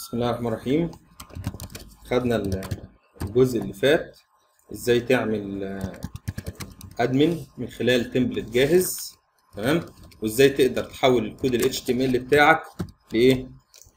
بسم الله الرحمن الرحيم خدنا ال- الجزء اللي فات ازاي تعمل ادمن من خلال تمبلت جاهز تمام وازاي تقدر تحول الكود ال HTML بتاعك لايه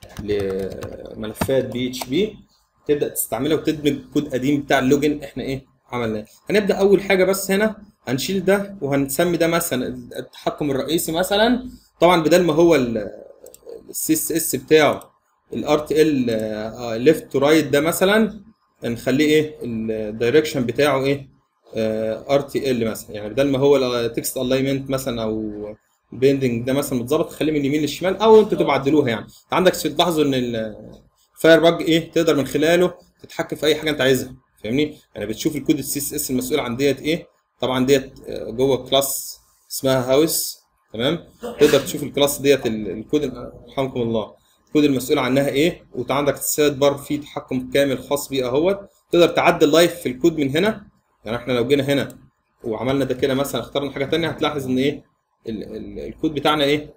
لملفات بي اتش بي تبدا تستعملها وتدمج الكود قديم بتاع اللوجن احنا ايه عملناه هنبدا اول حاجه بس هنا هنشيل ده وهنسمي ده مثلا التحكم الرئيسي مثلا طبعا بدل ما هو السي اس اس بتاعه الار تي ال ليفت تو رايت ده مثلا نخليه ايه الدايركشن بتاعه ايه ار تي ال مثلا يعني بدل ما هو تكست الاينمنت مثلا او البيندنج ده مثلا متظبط تخليه من اليمين للشمال او انتوا تبعدلوها يعني عندك تلاحظوا ان الفاير باج ايه تقدر من خلاله تتحكم في اي حاجه انت عايزها فاهمني يعني بتشوف الكود السي اس اس المسؤول عن ديت ايه طبعا ديت جوه كلاس اسمها هاوس تمام تقدر تشوف الكلاس ديت الكود رحمكم الله الكود المسؤول عنها ايه وعندك السايد بار فيه تحكم كامل خاص بيه اهوت تقدر تعدل لايف في الكود من هنا يعني احنا لو جينا هنا وعملنا ده كده مثلا اخترنا حاجه ثانيه هتلاحظ ان ايه ال ال الكود بتاعنا ايه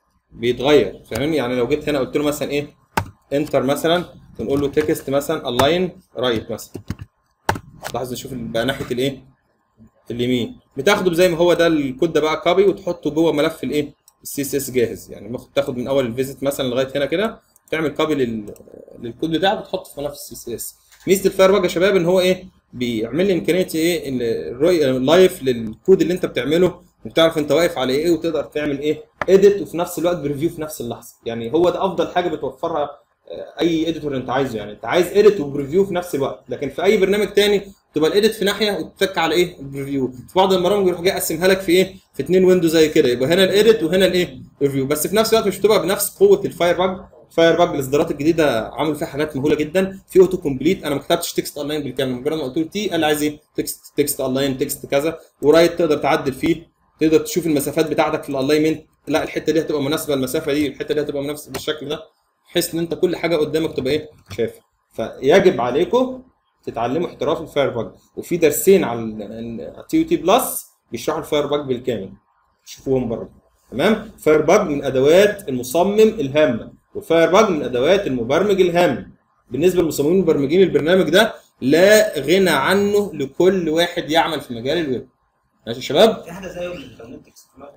بيتغير فاهمني يعني لو جيت هنا قلت له مثلا ايه انتر مثلا نقول له تكست مثلا الاين رايت مثلا لاحظ نشوف بقى ناحيه الايه اليمين بتاخده زي ما هو ده الكود ده بقى كوبي وتحطه جوه ملف الايه السي اس اس جاهز يعني تاخد من اول الفيزيت مثلا لغايه هنا كده تعمل كوبي لل... للكود بتاعك وتحطه في ملف السي اس اس ميزه الفاير باج يا شباب ان هو ايه بيعمل لي امكانيه ايه الرؤيه لايف للكود اللي انت بتعمله وبتعرف انت واقف على ايه وتقدر تعمل ايه اديت وفي نفس الوقت بريفيو في نفس اللحظه يعني هو ده افضل حاجه بتوفرها اي اديتور انت عايزه يعني انت عايز اديت وبريفيو في نفس الوقت لكن في اي برنامج تاني تبقى الاديت في ناحيه وتتك على ايه البريفيو في بعض البرامج يروح جاي يقسمها لك في ايه في اثنين ويندو زي كده يبقى هنا الاديت وهنا الايه الريفيو بس في نفس الوقت مش بتبقى بنفس قوه الفاير باج الفاير باج الاصدارات الجديده عملوا فيها حاجات مهوله جدا في اوتو كومبليت انا ما كتبتش تكست اونلاين بالكامل مجرد ما قلت له تي قال عايز ايه تكست تكست اونلاين تكست كذا ورايت تقدر تعدل فيه تقدر تشوف المسافات بتاعتك في الالاينمنت لا الحته دي هتبقى مناسبه المسافه دي الحته دي هتبقى مناسبه بالشكل ده بحيث ان انت كل حاجه قدامك تبقى ايه شايفها فيجب عليكم تتعلموا احتراف الفاير باج وفي درسين على التي يو تي بلس بيشرحوا الفاير باج بالكامل شوفوهم بره تمام فاير باج من ادوات المصمم الهامه والفاير باج من ادوات المبرمج الهام بالنسبه للمصممين المبرمجين البرنامج ده لا غنى عنه لكل واحد يعمل في مجال الويب ماشي يا شباب في حاجه زي الانترنت اكسبلورر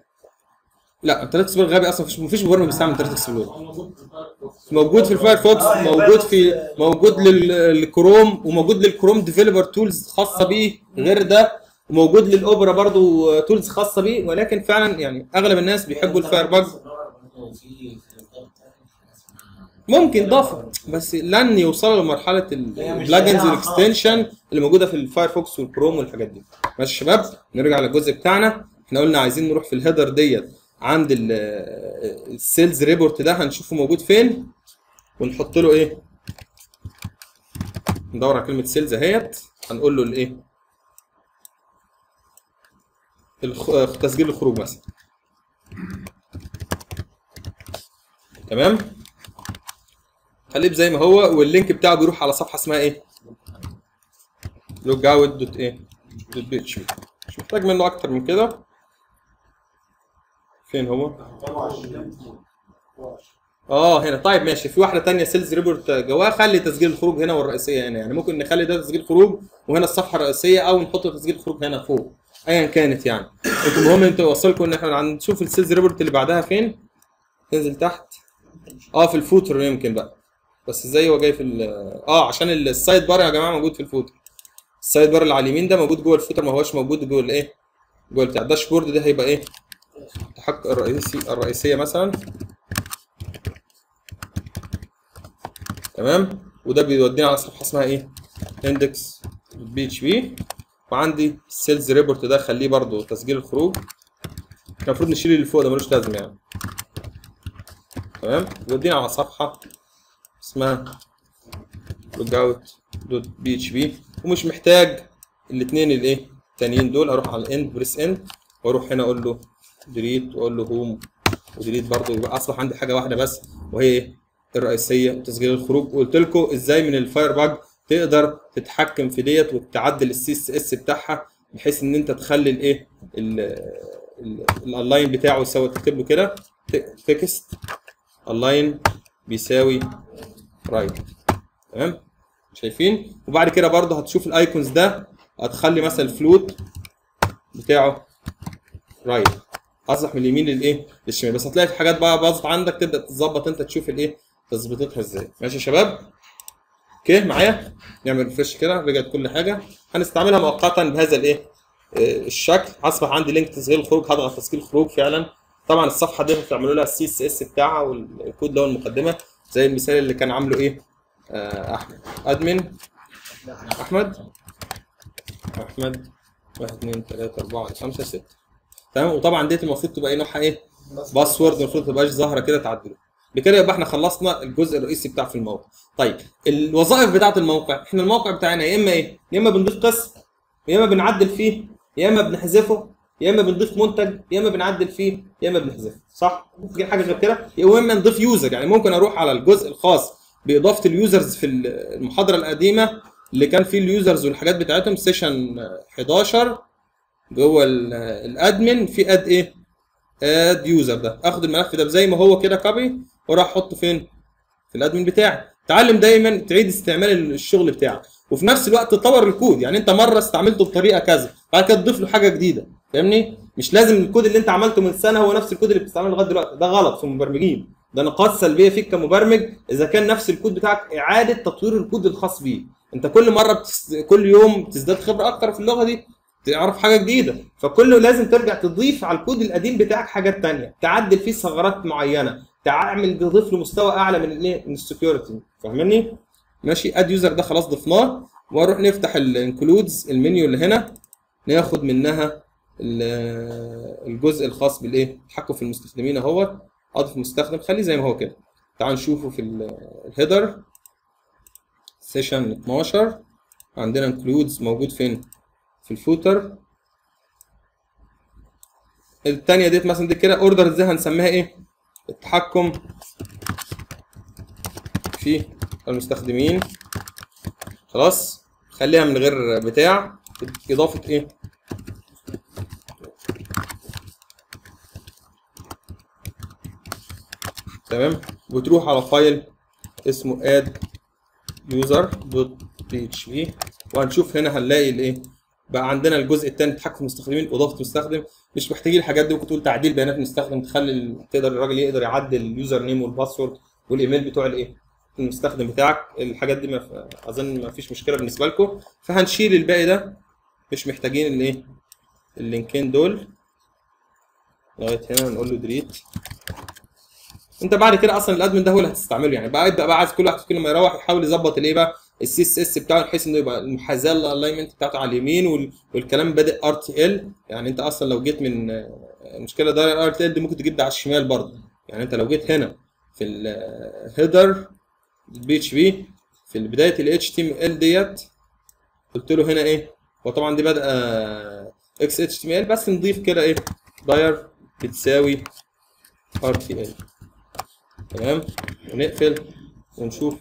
لا انترنت اكسبلور غبي اصلا مفيش مفيش مبرمج بيستعمل انترنت اكسبلور موجود في الفايرفوكس موجود في موجود لل- للكروم وموجود للكروم ديفلوبر تولز خاصه بيه غير ده وموجود للاوبرا برضو تولز خاصه بيه ولكن فعلا يعني اغلب الناس بيحبوا الفاير باج ممكن ضافه بس لن يوصلوا لمرحله البلاجنز والاكستنشن اللي موجوده في الفايرفوكس والكروم والحاجات دي ماشي يا شباب نرجع للجزء بتاعنا احنا قلنا عايزين نروح في الهيدر ديت عند السيلز ريبورت ده هنشوفه موجود فين ونحط له ايه ندور على كلمه سيلز اهيت هنقول له الايه الخ- تسجيل الخروج مثلا تمام خليه زي ما هو واللينك بتاعه بيروح على صفحه اسمها ايه لوج اوت دوت ايه دوت بي اتش بي مش محتاج منه اكتر من كده فين هو اه هنا طيب ماشي في واحده تانية سيلز ريبورت جواها خلي تسجيل الخروج هنا والرئيسيه هنا يعني ممكن نخلي ده تسجيل خروج وهنا الصفحه الرئيسيه او نحط تسجيل الخروج هنا فوق ايا كانت يعني انتوا المهم انتوا وصلكم ان احنا هنشوف السيلز ريبورت اللي بعدها فين تنزل تحت اه في الفوتر يمكن بقى بس ازاي هو جاي في ال- اه عشان السايد بار يا جماعه موجود في الفوتر السايد بار اللي على اليمين ده موجود جوه الفوتر ما هوش موجود جوه الايه جوه بتاع الداشبورد ده هيبقى ايه التحكم الرئيسي الرئيسيه مثلا تمام وده بيودينا على صفحه اسمها ايه اندكس بي اتش بي وعندي السيلز ريبورت ده خليه برضو تسجيل الخروج احنا المفروض نشيل اللي فوق ده ملوش لازمه يعني تمام بيودينا على صفحه اسمها لوج اوت دوت بي اتش بي ومش محتاج الاثنين الايه التانيين دول اروح على الاند بريس اند واروح هنا اقول له ديليت واقول له هوم وديليت برضه يبقى اصبح عندي حاجه واحده بس وهي ايه الرئيسيه تسجيل الخروج وقلت لكم ازاي من الفاير باج تقدر تتحكم في ديت وتعدل السي اس اس بتاعها بحيث ان انت تخلي الايه الاونلاين بتاعه يساوي تكتب له كده تكست الاين بيساوي رايت تمام شايفين وبعد كده برضه هتشوف الايكونز ده هتخلي مثلا الفلوت بتاعه رايت اصبح من اليمين للايه للشمال بس هتلاقي في حاجات بقى باظت عندك تبدا تظبط انت تشوف الايه تظبيطتها ازاي ماشي يا شباب اوكي معايا نعمل ريفرش كده رجعت كل حاجه هنستعملها مؤقتا بهذا الايه آه، الشكل اصبح عندي لينك تسجيل الخروج هضغط تسجيل الخروج فعلا طبعا الصفحه دي هتعملوا لها السي اس اس بتاعها والكود ده والمقدمه زي المثال اللي كان عامله ايه آه، احمد ادمن احمد احمد 1 2 3 4 5 6 تمام وطبعا ديت المفروض تبقى ايه نوعها ايه باسورد المفروض ما تبقاش ظاهره كده تعدله بكده يبقى احنا خلصنا الجزء الرئيسي بتاع في الموقع طيب الوظائف بتاعه الموقع احنا الموقع بتاعنا يا اما ايه يا اما بنضيف قسم يا اما بنعدل فيه يا اما بنحذفه يا اما بنضيف منتج يا اما بنعدل فيه يا اما بنحذفه صح في حاجه غير كده يا اما نضيف يوزر يعني ممكن اروح على الجزء الخاص باضافه اليوزرز في المحاضره القديمه اللي كان فيه اليوزرز والحاجات بتاعتهم سيشن 11 جوه ال- الادمن في اد ايه اد يوزر ده اخد الملف ده زي ما هو كده كوبي واروح احطه فين في الادمن بتاعي تعلم دايما تعيد استعمال الشغل بتاعك وفي نفس الوقت تطور الكود يعني انت مره استعملته بطريقه كذا بعد كده تضيف له حاجه جديده فاهمني مش لازم الكود اللي انت عملته من سنه هو نفس الكود اللي بتستعمله لغايه دلوقتي ده غلط في المبرمجين ده نقاط سلبيه فيك كمبرمج اذا كان نفس الكود بتاعك اعاده تطوير الكود الخاص بيه انت كل مره بتس... كل يوم بتزداد خبره اكتر في اللغه دي تعرف حاجه جديده فكله لازم ترجع تضيف على الكود القديم بتاعك حاجات تانية تعدل فيه ثغرات معينه تعمل تضيف له مستوى اعلى من الايه من السكيورتي فاهمني ماشي اد يوزر ده خلاص ضفناه ونروح نفتح الانكلودز المنيو اللي هنا ناخد منها ال- الجزء الخاص بالايه التحكم في المستخدمين اهوت اضف مستخدم خليه زي ما هو كده تعال نشوفه في الهيدر سيشن 12 عندنا انكلودز موجود فين في الفوتر الثانيه ديت مثلا دي كده اوردر ازاي هنسميها ايه التحكم في المستخدمين خلاص خليها من غير بتاع اضافه ايه تمام وتروح على فايل اسمه add user.php وهنشوف هنا هنلاقي الايه بقى عندنا الجزء الثاني تحكم المستخدمين اضافه مستخدم مش محتاجين الحاجات دي ممكن تقول تعديل بيانات المستخدم تخلي ال- تقدر الراجل يقدر يعدل اليوزر نيم والباسورد والايميل بتوع الايه المستخدم بتاعك الحاجات دي ما ف- اظن ما فيش مشكله بالنسبه لكم فهنشيل الباقي ده مش محتاجين الايه اللينكين دول لغايه هنا نقول له ديليت انت بعد كده اصلا الادمن ده هو اللي هتستعمله يعني بقى يبدا بقى عايز كل واحد كل ما يروح يحاول يظبط الايه بقى السي اس اس بتاعه بحيث انه يبقى المحاذاه الالاينمنت بتاعته على اليمين وال- والكلام بادئ ار تي ال يعني انت اصلا لو جيت من آه، المشكله ده الار تي ال دي ممكن تجيب ده على الشمال برضه يعني انت لو جيت هنا في الهيدر بي اتش بي في بدايه الاتش تي ام ال ديت قلت له هنا ايه وطبعا دي بادئه اكس اتش تي ام ال بس نضيف كده ايه داير بتساوي ار تي ال تمام ونقفل ونشوف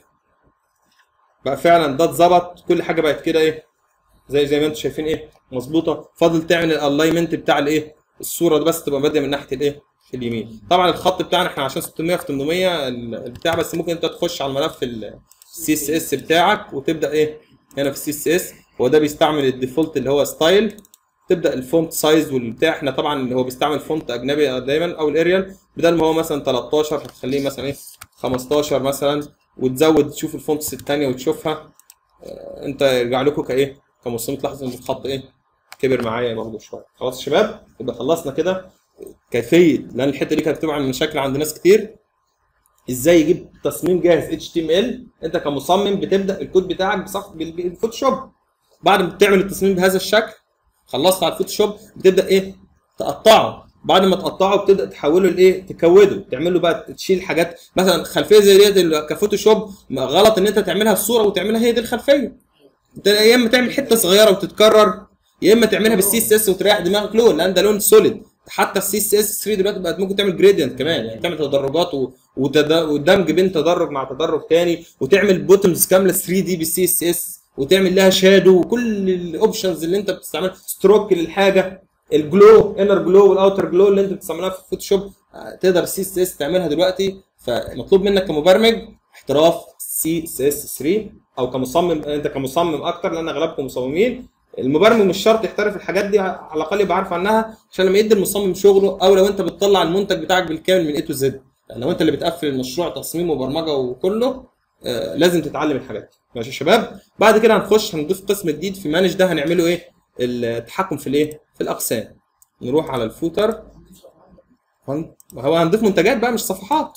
بقى فعلا ده اتظبط كل حاجه بقت كده ايه زي زي ما انتم شايفين ايه مظبوطه فاضل تعمل الالاينمنت بتاع الايه الصوره دي بس تبقى باديه من ناحيه الايه اليمين طبعا الخط بتاعنا احنا عشان 600 في 800 ال- البتاع بس ممكن انت تخش على الملف السي اس اس بتاعك وتبدا ايه هنا في السي اس اس هو ده بيستعمل الديفولت اللي هو ستايل تبدا الفونت سايز والبتاع احنا طبعا اللي هو بيستعمل فونت اجنبي دايما او الاريال بدل ما هو مثلا 13 هتخليه مثلا ايه 15 مثلا وتزود تشوف الفونتس الثانيه وتشوفها آه، انت يرجع لكم كايه كمصمم تلاحظ ان الخط ايه كبر معايا برضه شويه خلاص يا شباب يبقى خلصنا كده كيفيه لان الحته دي كانت بتبقى عن مشاكل عند ناس كتير ازاي يجيب تصميم جاهز اتش تي ام ال انت كمصمم بتبدا الكود بتاعك بصف بال- بالفوتوشوب بعد ما تعمل التصميم بهذا الشكل خلصت على الفوتوشوب بتبدا ايه تقطعه بعد ما تقطعه بتبدا تحوله لايه تكوده تعمل له بقى تشيل حاجات مثلا خلفيه زي ديت ال- كفوتوشوب ما غلط ان انت تعملها في صوره وتعملها هي دي الخلفيه انت يا اما تعمل حته صغيره وتتكرر يا اما تعملها بالسي اس اس وتريح دماغك لون لان ده لون سوليد حتى السي اس اس 3 دلوقتي بقت ممكن تعمل جريدينت كمان يعني تعمل تدرجات و... وتد... ودمج بين تدرج مع تدرج تاني وتعمل بوتمز كامله 3 دي بالسي اس اس وتعمل لها شادو وكل الاوبشنز اللي انت بتستعملها ستروك للحاجه الجلو انر جلو والاوتر جلو اللي انت بتستعملها في الفوتوشوب آه، تقدر السي اس اس تعملها دلوقتي فمطلوب منك كمبرمج احتراف سي اس اس 3 او كمصمم انت كمصمم اكتر لان اغلبكم مصممين المبرمج مش شرط يحترف الحاجات دي على الاقل يبقى عارف عنها عشان لما يدي المصمم شغله او لو انت بتطلع المنتج بتاعك بالكامل من اي تو زد يعني لو انت اللي بتقفل المشروع تصميم وبرمجه وكله آه لازم تتعلم الحاجات دي ماشي يا شباب بعد كده هنخش هنضيف قسم جديد في مانج ده هنعمله ايه التحكم في الايه في الاقسام نروح على الفوتر هن- هو هنضيف منتجات بقى مش صفحات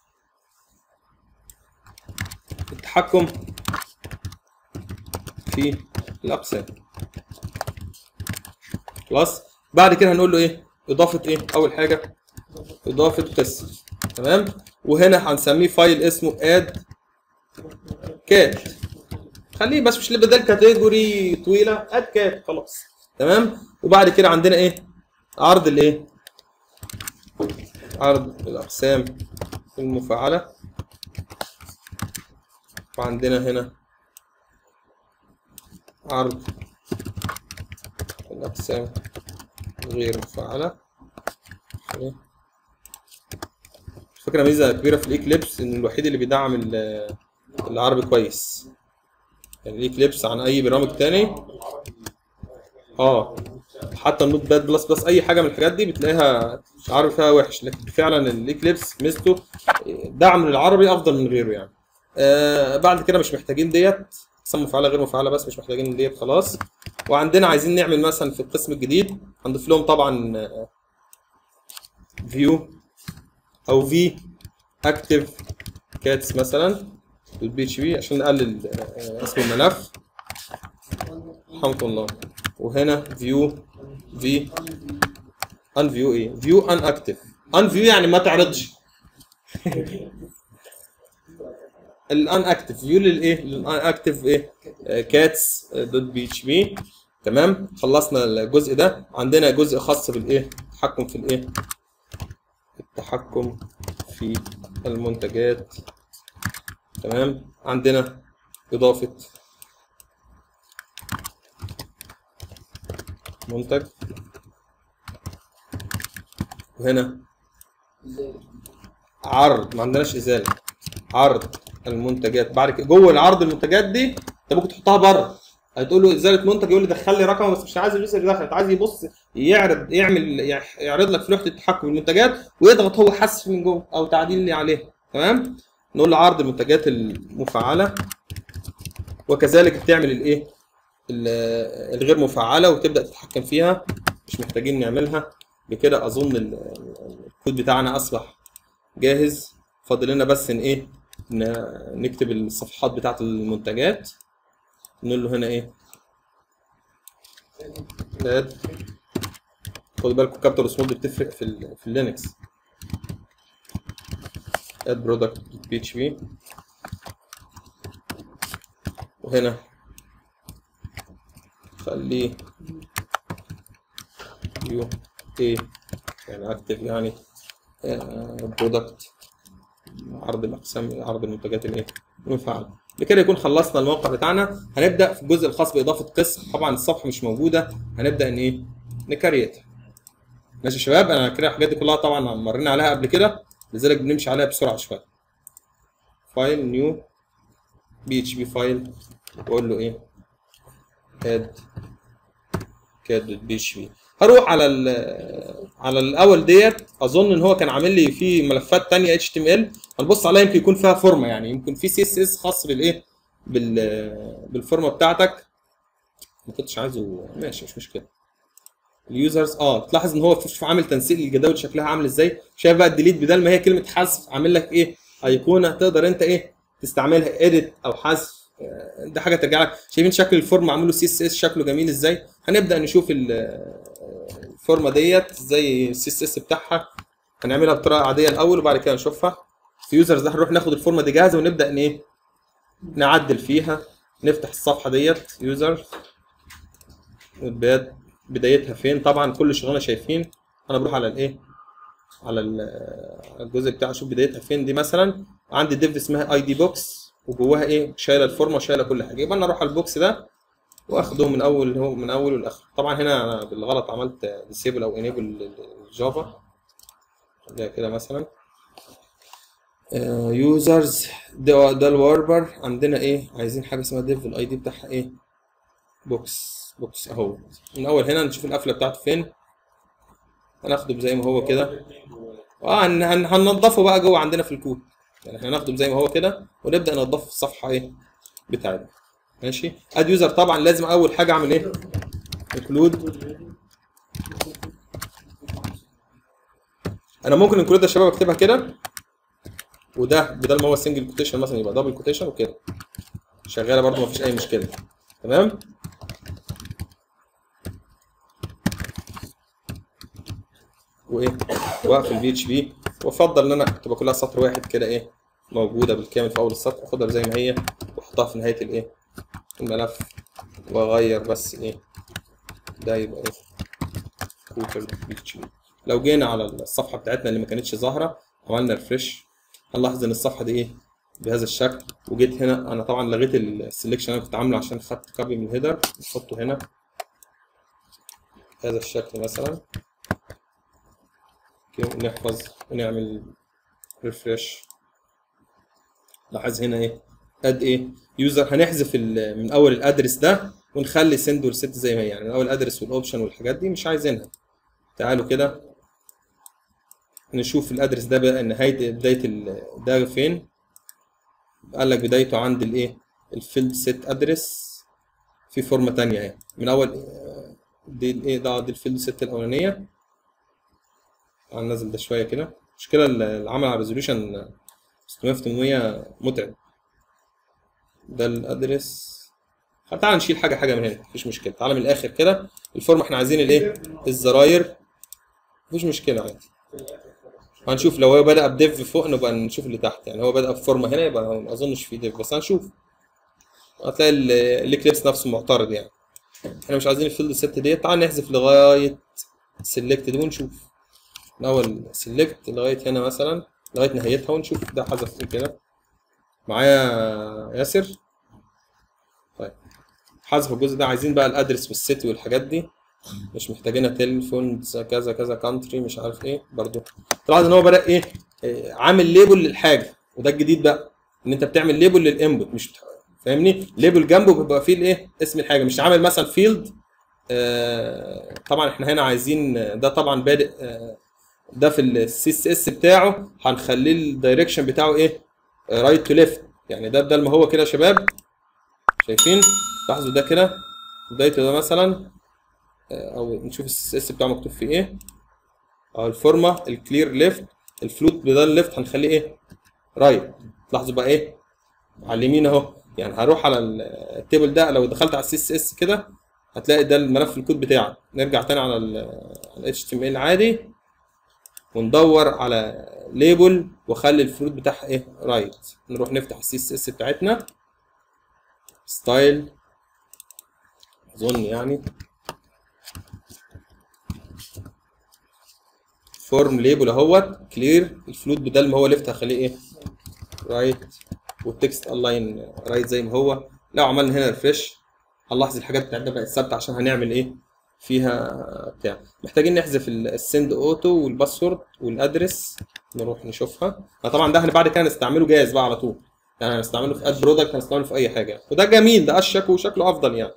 التحكم في الاقسام خلاص بعد كده هنقول له ايه اضافه ايه اول حاجه اضافه قسم تمام وهنا هنسميه فايل اسمه اد كات خليه بس مش اللي بدل كاتيجوري طويله اد كات خلاص تمام وبعد كده عندنا ايه عرض الايه عرض الاقسام المفعله وعندنا هنا عرض الأقسام غير مفعلة أوكي. فكرة ميزة كبيرة في الإكليبس إن الوحيد اللي بيدعم ال- العربي كويس يعني الإكليبس عن أي برامج تاني اه حتى النوت باد بلس بلس اي حاجه من الحاجات دي بتلاقيها العربي فيها وحش لكن فعلا الاكليبس ميزته دعم للعربي افضل من غيره يعني آه بعد كده مش محتاجين ديت اقسام مفعله غير مفعله بس مش محتاجين ديت خلاص وعندنا عايزين نعمل مثلا في القسم الجديد هنضيف لهم طبعا فيو او في اكتف كاتس مثلا بالبي اتش بي عشان نقلل آه، اسم الملف رحمك الله وهنا فيو في ان فيو ايه فيو ان اكتف ان فيو يعني ما تعرضش الان اكتف فيو للايه للان اكتف ايه كاتس دوت بي اتش بي تمام خلصنا الجزء ده عندنا جزء خاص بالايه التحكم في الايه التحكم في المنتجات تمام عندنا اضافه منتج وهنا عرض ما عندناش ازاله عرض المنتجات بعد كده جوه العرض المنتجات دي انت ممكن تحطها بره هتقول له ازاله منتج يقول لي دخل لي رقم بس مش عايز اليوزر يدخل انت عايز يبص يعرض يعمل يح- يعرض لك في لوحه التحكم المنتجات ويضغط هو حذف من جوه او تعديل لي عليها تمام نقول له عرض المنتجات المفعله وكذلك بتعمل الايه ال- الغير مفعله وتبدا تتحكم فيها مش محتاجين نعملها بكده اظن ال- الكود بتاعنا اصبح جاهز فاضل لنا بس ان ايه ن- نكتب الصفحات بتاعت المنتجات نقول له هنا ايه اد خدوا بالكم كابتر سمول دي بتفرق في ال في اللينكس اد برودكت بي اتش بي وهنا خليه يو ايه يعني اكتب يعني برودكت عرض الاقسام عرض المنتجات الايه المفعله بكده يكون خلصنا الموقع بتاعنا هنبدا في الجزء الخاص باضافه قسم طبعا الصفحه مش موجوده هنبدا ان ايه نكريتها ماشي يا شباب انا كده الحاجات دي كلها طبعا مرينا عليها قبل كده لذلك بنمشي عليها بسرعه شويه فايل نيو بي اتش بي فايل واقول له ايه اد كاد بي اتش بي هروح على ال على الاول ديت اظن ان هو كان عامل لي فيه ملفات تانية اتش تي ام ال هنبص عليها يمكن يكون فيها فورمه يعني يمكن في سي اس اس خاص بالايه بال بالفورمه بتاعتك ما كنتش عايزه ماشي مش مشكله اليوزرز اه تلاحظ ان هو في عامل تنسيق للجداول شكلها عامل ازاي شايف بقى الديليت بدل ما هي كلمه حذف عامل لك ايه ايقونه تقدر انت ايه تستعملها اديت او حذف آه، ده حاجه ترجع لك شايفين شكل الفورم معمول له سي اس اس شكله جميل ازاي هنبدا نشوف ال- الفورمه ديت زي السي اس اس بتاعها هنعملها بطريقه عاديه الاول وبعد كده نشوفها في يوزرز ده هنروح ناخد الفورمه دي جاهزه ونبدا ان ايه نعدل فيها نفتح الصفحه ديت يوزر نبات بدايتها فين طبعا كل شغلنا شايفين انا بروح على الايه على ال- الجزء بتاع اشوف بدايتها فين دي مثلا عندي ديف اسمها اي دي بوكس وجواها ايه شايله الفورمه وشايله كل حاجه يبقى انا اروح على البوكس ده واخده من اول هو من اوله لاخره طبعا هنا انا بالغلط عملت ديسيبل او انيبل الجافا خليها كده مثلا يوزرز ده ده الواربر عندنا ايه عايزين حاجه اسمها ديف الاي دي بتاعها ايه بوكس بوكس اهو من اول هنا نشوف القفله بتاعته فين هناخده زي ما هو كده اه هن- هن- هننضفه بقى جوه عندنا في الكود يعني احنا هناخده زي ما هو كده ونبدا ننضفه في الصفحه ايه بتاعتنا ماشي اد يوزر طبعا لازم اول حاجه اعمل ايه انكلود انا ممكن انكلود يا شباب اكتبها كده وده بدل ما هو سنجل كوتيشن مثلا يبقى دبل كوتيشن وكده شغاله برضو مفيش اي مشكله تمام وايه واقفل البي اتش بي وافضل ان انا تبقى كلها سطر واحد كده ايه موجوده بالكامل في اول السطر اخدها زي ما هي واحطها في نهايه الايه الملف واغير بس ايه ده يبقى ايه فوتر بي اتش بي لو جينا على الصفحه بتاعتنا اللي ما كانتش ظاهره عملنا ريفرش هنلاحظ ان الصفحه دي ايه بهذا الشكل وجيت هنا انا طبعا لغيت السلكشن اللي انا كنت عامله عشان خدت كوبي من الهيدر نحطه هنا بهذا الشكل مثلا اوكي ونحفظ ونعمل ريفرش لاحظ هنا ايه اد ايه يوزر هنحذف ال- من اول الادرس ده ونخلي سند والست زي ما هي يعني من اول الادرس والاوبشن والحاجات دي مش عايزينها تعالوا كده نشوف الادرس ده بقى نهايه بدايه ال- ده فين قال لك بدايته عند الايه الفيلد سيت ادرس في فورمه تانية اهي من اول آه، دي الايه ده دي الفيلد سيت الاولانيه تعال ننزل ده شويه كده مشكله ال- العمل على ريزوليوشن 600 في 800 متعب ده الادرس تعال نشيل حاجه حاجه من هنا مفيش مشكله تعال من الاخر كده الفورم احنا عايزين الايه الزراير مفيش مشكله عادي هنشوف لو هو بدأ بديف فوق نبقى نشوف اللي تحت يعني هو بدأ بفورمه هنا يبقى هو ما اظنش في ديف بس هنشوف هتلاقي ال- الاكليبس نفسه معترض يعني احنا مش عايزين الفيلد ست ديت تعال نحذف لغايه سيلكت دي ونشوف من اول سيلكت لغايه هنا مثلا لغايه نهايتها ونشوف ده حذف ايه كده معايا ياسر طيب حذف الجزء ده عايزين بقى الادرس والسيتي والحاجات دي مش محتاجينها تليفون كذا كذا كانتري مش عارف ايه برضو تلاحظ ان هو بدا ايه إيه، عامل ليبل للحاجه وده الجديد بقى ان انت بتعمل ليبل للانبوت مش بتح... فاهمني ليبل جنبه بيبقى فيه الايه اسم الحاجه مش عامل مثلا فيلد آه طبعا احنا هنا عايزين ده طبعا بادئ آه ده في السي اس اس بتاعه هنخليه الدايركشن بتاعه ايه رايت تو ليفت يعني ده بدل ما هو كده يا شباب شايفين لاحظوا ده كده بدايته ده مثلا آه، او نشوف السي اس اس بتاعه مكتوب فيه ايه اه الفورمه الكلير ليفت الفلوت بدل الليفت هنخليه ايه رايت لاحظوا بقى ايه على اليمين اهو يعني هروح على ال- التيبل ده لو دخلت على السي اس اس كده هتلاقي ده الملف الكود بتاعك نرجع تاني على ال HTML عادي وندور على ليبل واخلي الفلوت بتاعها ايه رايت نروح نفتح السي اس اس بتاعتنا ستايل اظن يعني فورم ليبل اهوت كلير الفلوت بدل ما هو ليفت هخليه ايه رايت والتكست الاين رايت زي ما هو لو عملنا هنا ريفرش هنلاحظ الحاجات بتاعتنا بقت ثابته عشان هنعمل ايه فيها بتاع محتاجين نحذف ال- السند اوتو والباسورد والادرس نروح نشوفها آه طبعا ده احنا بعد كده هنستعمله جاهز بقى على طول يعني هنستعمله في اد برودكت هنستعمله في اي حاجه وده جميل ده اشيك وشكله افضل يعني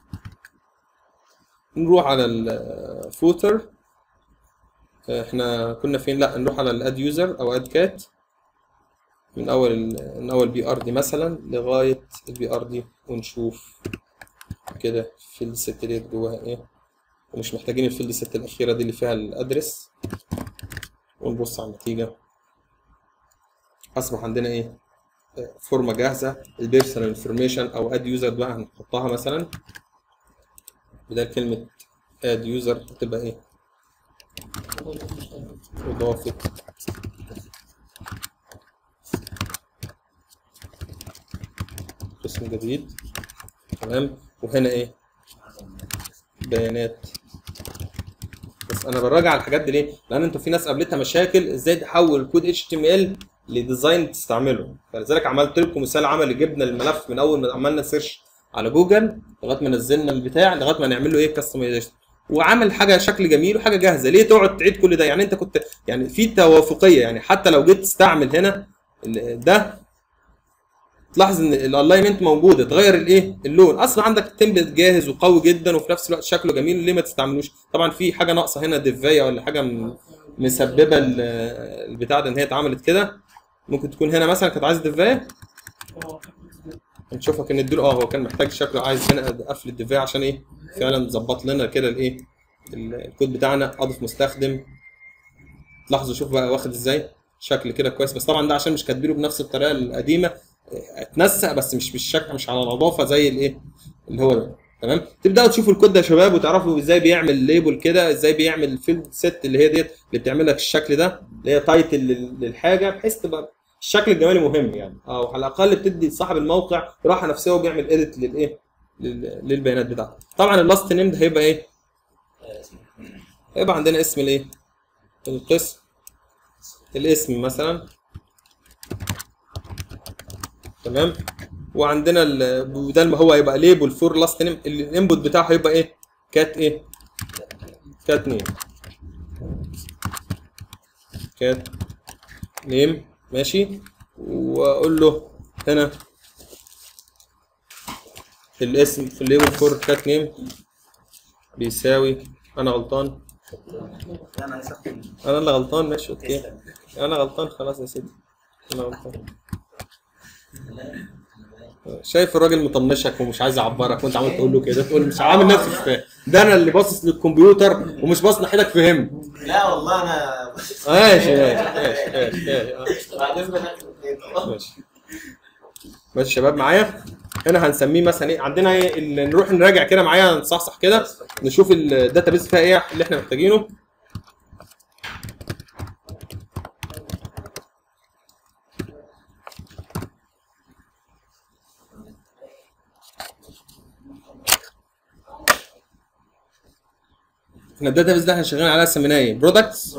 نروح على الفوتر احنا كنا فين لا نروح على الاد يوزر او اد كات من اول ال- من اول بي ار دي مثلا لغايه البي ار دي ونشوف كده الفيلد ست ديت جواها ايه ومش محتاجين الفيلد ست الاخيره دي اللي فيها الادرس ونبص على النتيجه اصبح عندنا ايه آه، فورمه جاهزه البيرسونال انفورميشن او اد يوزر بقى هنحطها مثلا بدل كلمه اد يوزر هتبقى ايه اضافه قسم جديد تمام وهنا ايه بيانات بس انا براجع على الحاجات دي ليه لان انتوا في ناس قابلتها مشاكل ازاي تحول كود اتش تي ام ال لديزاين تستعمله فلذلك عملت لكم مثال عملي جبنا الملف من اول ما عملنا سيرش على جوجل لغايه ما نزلنا البتاع لغايه ما نعمل له ايه كاستمايزيشن وعمل حاجه شكل جميل وحاجه جاهزه ليه تقعد تعيد كل ده يعني انت كنت يعني في توافقيه يعني حتى لو جيت تستعمل هنا ال- ده تلاحظ ان الالاينمنت موجوده تغير الايه اللون اصلا عندك تمبلت جاهز وقوي جدا وفي نفس الوقت شكله جميل ليه ما تستعملوش طبعا في حاجه ناقصه هنا ديفايه ولا حاجه م- مسببه ال- البتاع ده ان هي اتعملت كده ممكن تكون هنا مثلا كانت عايز ديفايه نشوفها كان نديله اه هو كان محتاج شكله عايز هنا قفل الديفايه عشان ايه فعلا ظبط لنا كده الايه ال- الكود بتاعنا اضف مستخدم لاحظوا شوف بقى واخد ازاي شكل كده كويس بس طبعا ده عشان مش كاتبينه بنفس الطريقه القديمه اه، اتنسق بس مش بالشكل مش على نظافه زي الايه اللي هو ده تمام تبداوا تشوفوا الكود ده يا شباب وتعرفوا ازاي بيعمل ليبل كده ازاي بيعمل فيلد ست اللي هي ديت اللي بتعمل لك الشكل ده اللي هي تايتل لل- للحاجه بحيث تبقى الشكل الجمالي مهم يعني او على الاقل بتدي صاحب الموقع راحه نفسيه وبيعمل اديت للايه لل- للبيانات بتاعته طبعا اللاست نيم ده هيبقى ايه هيبقى عندنا اسم الايه القسم الاسم مثلا تمام وعندنا ال- بدل ما هو هيبقى ليبل فور لاست نيم الانبوت بتاعه هيبقى ايه كات ايه كات نيم كات نيم ماشي واقول له هنا الاسم في الليبل فور كات نيم بيساوي انا غلطان انا هسخن انا اللي غلطان ماشي اوكي انا غلطان خلاص يا سيدي انا غلطان شايف الراجل مطنشك ومش عايز يعبرك وانت عمال تقول له كده تقول مش عامل نفسي مش فاهم ده انا اللي باصص للكمبيوتر ومش باصص ناحيتك فهمت لا والله انا ماشي ماشي ماشي ماشي ماشي بعدين بناكل ماشي ماشي شباب معايا هنا هنسميه مثلا ايه عندنا ايه ال- نروح نراجع كده معايا نصحصح كده نشوف الداتابيس فيها ايه اللي احنا محتاجينه احنا الداتابيس ده احنا شغالين عليها سميناه ايه برودكتس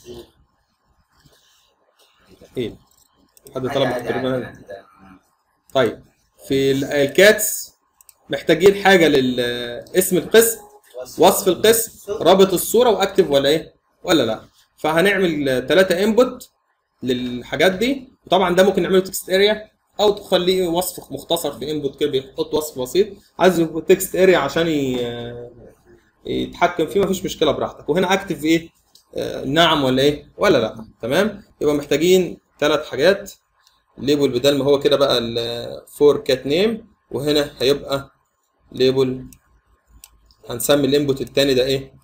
ايه حد طلب تقريبا طيب في ال- الكاتس محتاجين حاجه لاسم القسم وصف القسم رابط الصوره واكتف ولا ايه ولا لا فهنعمل ثلاثه انبوت للحاجات دي وطبعا ده ممكن نعمله تكست اريا او تخليه وصف مختصر في انبوت كده بيحط وصف بسيط عايز تكست اريا عشان ي- يتحكم فيه مفيش مشكله براحتك وهنا اكتف ايه آه، نعم ولا ايه ولا لا تمام يبقى محتاجين ثلاث حاجات ليبل بدل ما هو كده بقى الفور كات نيم وهنا هيبقى ليبل هنسمي الانبوت التاني ده ايه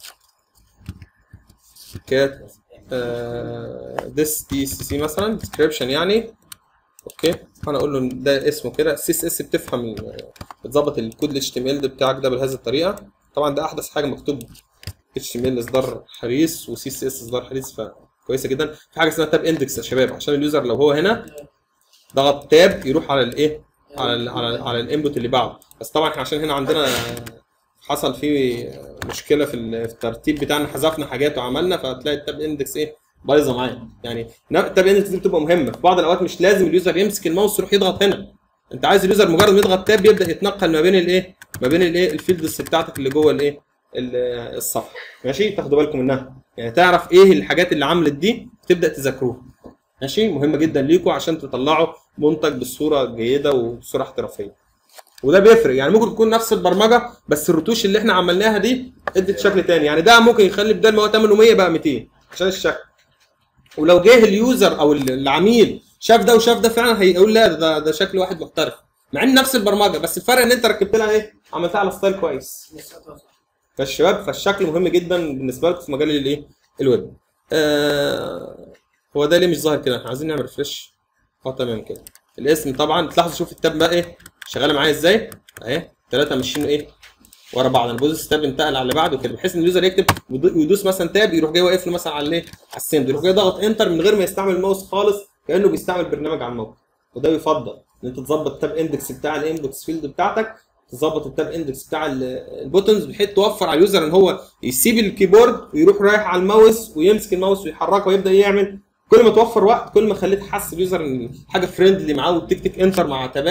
كات ديس دي سي سي مثلا ديسكريبشن يعني اوكي انا اقول له إن ده اسمه كده سي اس اس بتفهم ال- بتظبط الكود الاتش تي ام ال بتاعك ده بهذه الطريقه طبعا ده احدث حاجه مكتوب اتش تي ام ال اصدار حديث وسي اس اس اصدار حديث فكويسه جدا في حاجه اسمها تاب اندكس يا شباب عشان اليوزر لو هو هنا ضغط تاب يروح على الايه على ال على ال على الانبوت اللي بعده بس طبعا احنا عشان هنا عندنا حصل فيه مشكله في ال- في الترتيب بتاعنا حذفنا حاجات وعملنا فهتلاقي التاب اندكس ايه بايظه معايا يعني نا- التاب اندكس دي بتبقى مهمه في بعض الاوقات مش لازم اليوزر يمسك الماوس يروح يضغط هنا انت عايز اليوزر مجرد ما يضغط تاب يبدا يتنقل ما بين الايه ما بين الايه الفيلدز بتاعتك اللي جوه الايه ال- الصفحه ماشي تاخدوا بالكم منها يعني تعرف ايه الحاجات اللي عملت دي تبدا تذاكروها ماشي مهمه جدا ليكم عشان تطلعوا منتج بالصوره جيده وبصوره احترافيه وده بيفرق يعني ممكن تكون نفس البرمجه بس الرتوش اللي احنا عملناها دي ادت شكل تاني يعني ده ممكن يخلي بدل ما هو 800 بقى 200 عشان الشكل ولو جه اليوزر او العميل شاف ده وشاف ده فعلا هيقول لا ده ده شكل واحد محترف مع ان نفس البرمجه بس الفرق ان انت ركبت لها ايه عملتها على ستايل كويس فالشباب فالشكل مهم جدا بالنسبه لكم في مجال الايه الويب آه هو ده ليه مش ظاهر كده احنا عايزين نعمل ريفرش اه تمام كده الاسم طبعا تلاحظوا شوف التاب بقى ايه شغاله معايا ازاي اهي ثلاثه ماشيين ايه ورا بعض انا بدوس تاب انتقل على اللي بعده كده بحيث ان اليوزر يكتب ويدو- ويدوس مثلا تاب يروح جاي واقف له مثلا على الايه على السند يروح جاي ضغط انتر من غير ما يستعمل الماوس خالص كانه بيستعمل برنامج على الموقع وده يفضل ان انت تظبط التاب اندكس بتاع الانبوكس فيلد بتاعتك تظبط التاب اندكس بتاع ال- البوتنز بحيث توفر على اليوزر ان هو يسيب الكيبورد ويروح رايح على الماوس ويمسك الماوس ويحركه ويبدا يعمل كل ما توفر وقت كل ما خليت حس اليوزر ان حاجه فريندلي معاه وتكتك انتر مع تابات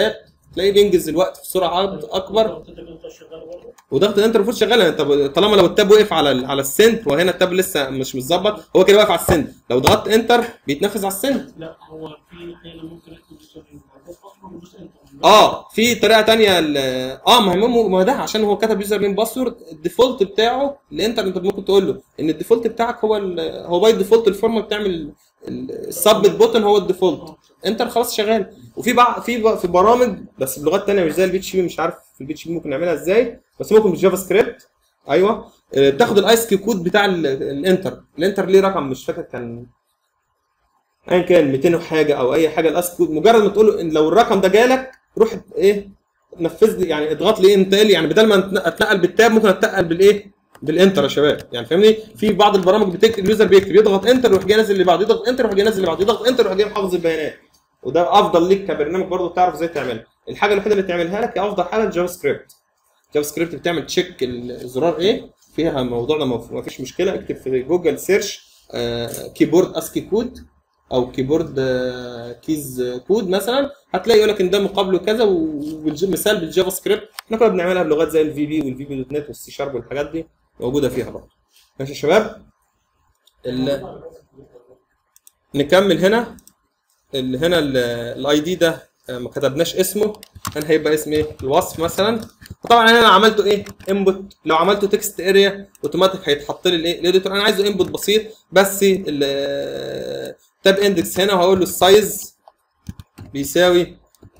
تلاقيه بينجز الوقت بسرعه اكبر ضغطتك انت شغال برضه وضغط الانتر المفروض شغال انت طالما لو التاب وقف على ال- على السند وهنا التاب لسه مش متظبط هو كده واقف على السند لو ضغطت انتر بيتنفذ على السند لا هو في حين ممكن اكتب السؤال موجود اصلا وبس انت اه في طريقه تانية ال- اه ما هو ما هو ده عشان هو كتب يوزر نيم باسورد الديفولت بتاعه الانتر انت ممكن تقول له ان الديفولت بتاعك هو ال- هو باي ديفولت الفورمه بتعمل السبميت بوتن هو الديفولت انتر خلاص شغال وفي بقى في بقى في برامج بس بلغات تانية مش زي البي اتش بي مش عارف في البي اتش بي ممكن نعملها ازاي بس ممكن بالجافا سكريبت ايوه آه، بتاخد الايس كيو كود بتاع ال- الانتر الانتر ليه رقم مش فاكر كان ايا كان 200 وحاجه او اي حاجه الايس كود مجرد ما تقول له إن لو الرقم ده جالك روح ايه نفذ لي يعني اضغط لي انتقل يعني بدل ما أتن- اتنقل بالتاب ممكن اتنقل بالايه بالانتر يا شباب يعني فاهمني في بعض البرامج بتكتب اليوزر بيكتب يضغط انتر يروح جاي نازل اللي بعده يضغط انتر يروح جاي نازل اللي بعده يضغط انتر يروح جاي محافظ البيانات وده افضل ليك كبرنامج برضه تعرف ازاي تعملها الحاجه الوحيده اللي تعملها لك هي افضل حاجه الجافا سكريبت جافا سكريبت بتعمل تشيك الزرار ايه فيها الموضوع ده ما فيش مشكله اكتب في جوجل سيرش آه كيبورد اسكي كود او كيبورد آه كيز كود مثلا هتلاقي يقول لك ان ده مقابله كذا ومثال بالجافا سكريبت احنا كنا بنعملها بلغات زي الفي بي والفي بي دوت نت والسي شارب والحاجات دي موجوده فيها برضه ماشي يا شباب ال- نكمل هنا اللي هنا الاي دي ده آه، ما كتبناش اسمه هنا هيبقى اسم ايه الوصف مثلا طبعا انا عملته ايه انبوت لو عملته تكست اريا اوتوماتيك هيتحط لي الايه الاديتور انا عايزه انبوت بسيط بس تاب اندكس هنا وهقول له السايز بيساوي